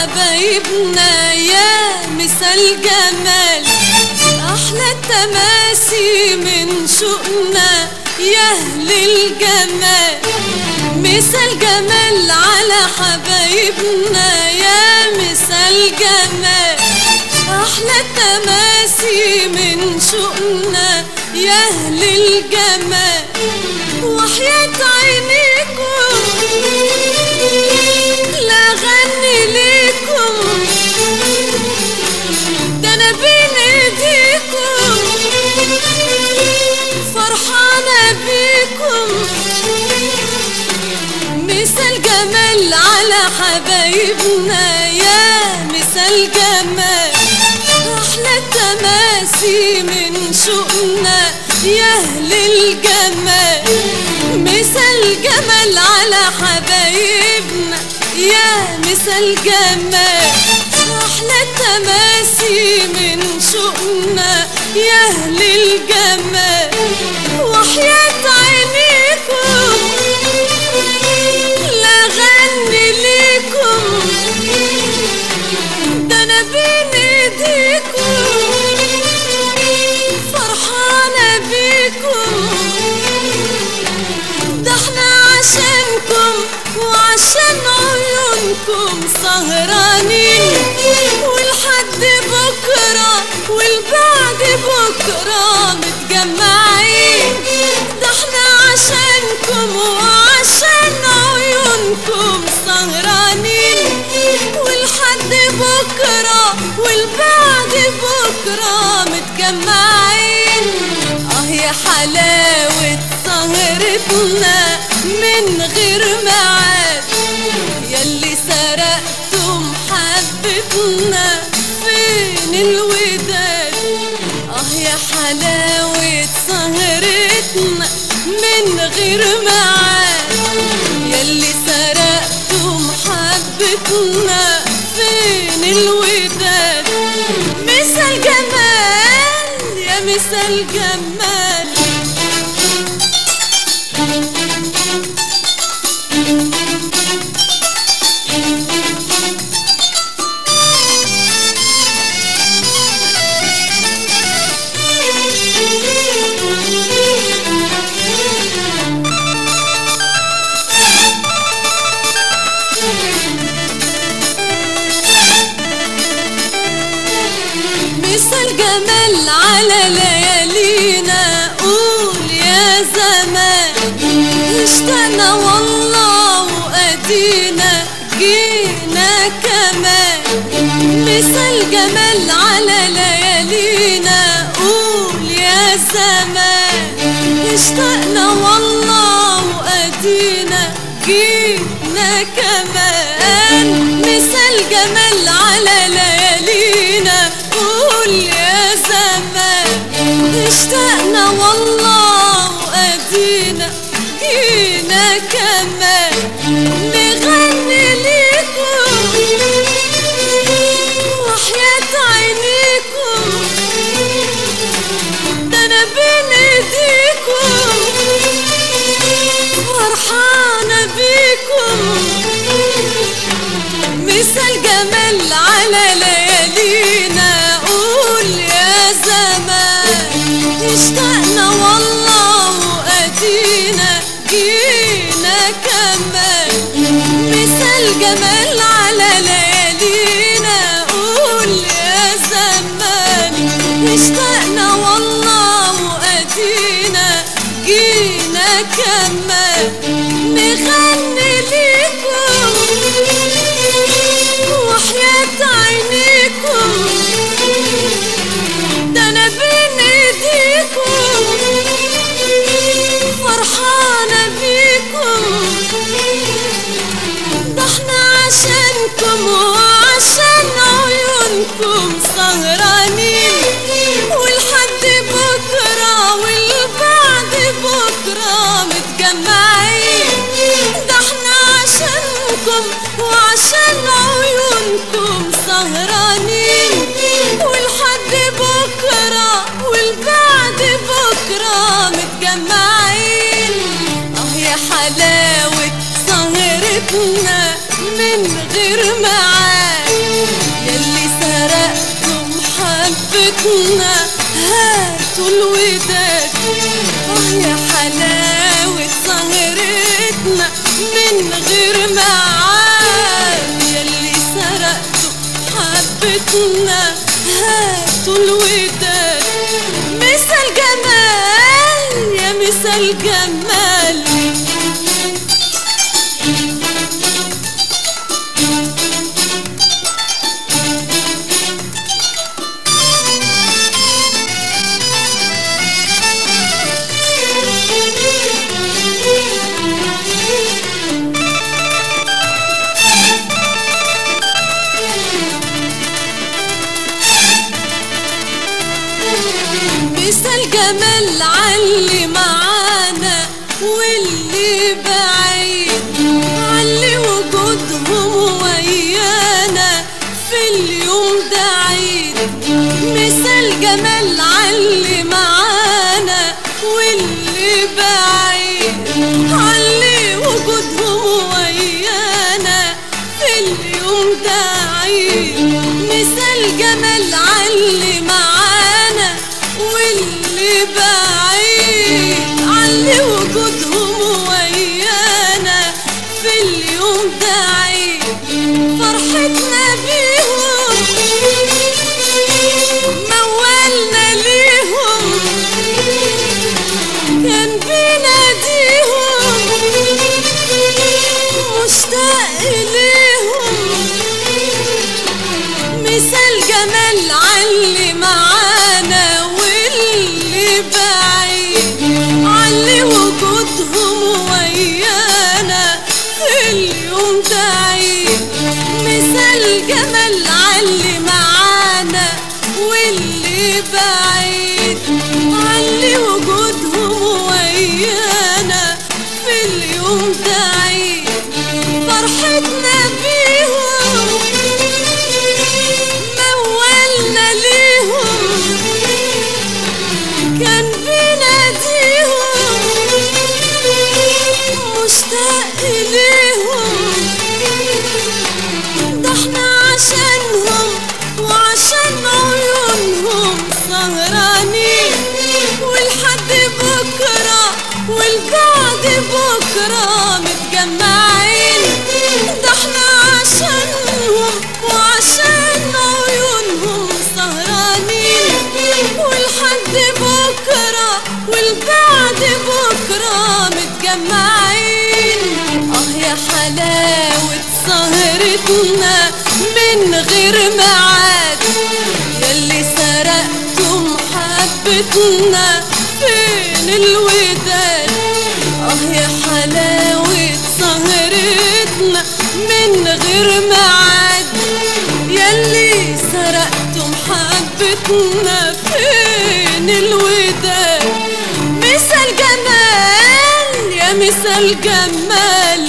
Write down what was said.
حبايبنا يا مثال جمال احلى التماسي من شوقنا يا اهل الجمال مثال جمال على حبايبنا يا مثال جمال احلى التماسي من شوقنا يا اهل الجمال وحياة عينيكم لا غني ليكم ده انا بين ايديكم فرحانة بيكم مثال جمال على حبايبنا يا مثال جمال احلى التماسي من شوقنا يا اهل الجمال مثال جمال على حبايبنا يا مثال جمال احلى التماسي من شوقنا يا اهل الجمال وحياة عينيكم لا غني ليكم ده انا بين ايديكم فرحانة بيكم ده احنا عشانكم وعشان عيونكم سهرانين ولحد بكرة والبعد بكرة متجمعين ده احنا عشانكم وعشان عيونكم سهرانين ولحد بكرة والبعد بكرة متجمعين اه يا حلاوة سهرتنا من غير ميعاد ياللي سرقتم حبتنا فين الوداد اه يا حلاوة سهرتنا من غير ميعاد ياللي سرقتم حبتنا فين الوداد مثال جمال يا مثال جمال مثال جمال على ليالينا قول يا زمان اشتقنا والله وادينا جينا كمان مثال جمال على ليالينا قول يا زمان اشتقنا والله وادينا جينا كمان مثال جمال على ليالينا قول يا زمان اشتقنا والله وادينا جينا كمان نغني ليكم وحياة عينيكم ده انا بين ايديكم فرحانة بيكم مثال جمال على ليالينا قول يا زمان اشتقنا والله وادينا جينا كمان مثال جمال على ليالينا قول يا زمان اشتقنا والله وادينا جينا كمان نغني ليكم وحياة عينيكم ده انا بين ايديكم فرحانة بيكم ده احنا عشانكم وعشان عيونكم سهرانين والحد بكرة والبعد بكرة متجمعين ده احنا عشانكم وعشان عيونكم سهرانين والحد بكرة والبعد بكرة متجمعين اه يا حلاوة سهرتنا من غير ميعاد فرحتنا هاتوا الوداد اه يا حلاوة سهرتنا من غير ميعاد يلي سرقتوا حبتنا هاتوا الوداد مثل جمال يا مثل جمال مثل جمال علي معانا واللي بعيد علي وجودهم ويانا في اليوم ده عيد مثل جمال علي معانا واللي بعيد علي وجودهم ويانا في اليوم ده عيد مثل جمال علي معانا واللي بعيد علي وجودهم ويانا في اليوم ده عيد فرحتنا بيهم موالنا ليهم كان بيناديهم مشتاق إليهم مثل جمال علي معانا واللي بعيد علي وجودهم ويانا في اليوم ده عيد مثل جمال علي معانا واللي بعيد علي وجودهم ويانا في اليوم ده عيد فرحتنا بيهم موالنا ليهم كان بيناديهم مشتاق إليهم ده احنا عشانهم وعشان عيونهم سهرانين والحد بكرة والبعد بكرة متجمعين ده احنا عشانهم وعشان عيونهم سهرانين والحد بكرة والبعد بكرة متجمعين اه يا حلاوة سهرتنا من غير ميعاد يلي سرقتم حبتنا فين الوداد اه يا حلاوة سهرتنا من غير ميعاد يلي سرقتم حبتنا فين الوداد مثل جمال يا مثل جمال